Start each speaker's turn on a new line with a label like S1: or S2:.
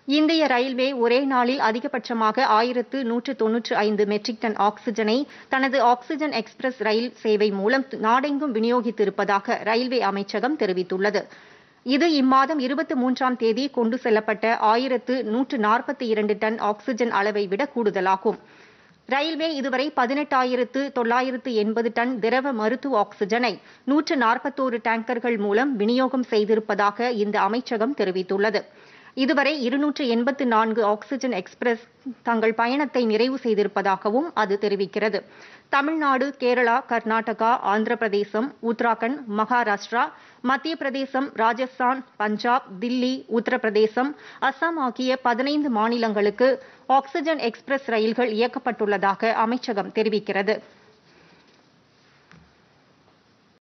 S1: இந்திய ரயில்வே ஒரே நாளில் அதிகபட்சமாக ஆயிரத்து நூற்று தொன்னூற்று ஐந்து மெட்ரிக் டன் ஆக்ஸிஜனை தனது ஆக்ஸிஜன் எக்ஸ்பிரஸ் ரயில் சேவை மூலம் நாடெங்கும் விநியோகித்திருப்பதாக ரயில்வே அமைச்சகம் தெரிவித்துள்ளது இது இம்மாதம் இருபத்தி மூன்றாம் தேதி கொண்டு செல்லப்பட்ட ஆயிரத்து நூற்று நாற்பத்தி இரண்டு டன் ஆக்ஸிஜன் அளவை விட கூடுதலாகும் ரயில்வே இதுவரை பதினெட்டாயிரத்து தொள்ளாயிரத்து எண்பது டன் திரவ மருத்துவ ஆக்ஸிஜனை நூற்று நாற்பத்தோரு டேங்கர்கள் மூலம் விநியோகம் செய்திருப்பதாக இந்த அமைச்சகம் தெரிவித்துள்ளது இதுவரை இருநூற்று எண்பத்து நான்கு ஆக்ஸிஜன் எக்ஸ்பிரஸ் தங்கள் பயணத்தை நிறைவு செய்திருப்பதாகவும் அது தெரிவிக்கிறது தமிழ்நாடு கேரளா கர்நாடகா ஆந்திர பிரதேசம் உத்தராகண்ட் மகாராஷ்டிரா மத்திய பிரதேசம் ராஜஸ்தான் பஞ்சாப் தில்லி உத்தரப்பிரதேசம் அஸ்ஸாம் ஆகிய பதினைந்து மாநிலங்களுக்கு ஆக்ஸிஜன் எக்ஸ்பிரஸ் ரயில்கள் இயக்கப்பட்டுள்ளதாக அமைச்சகம் தெரிவிக்கிறது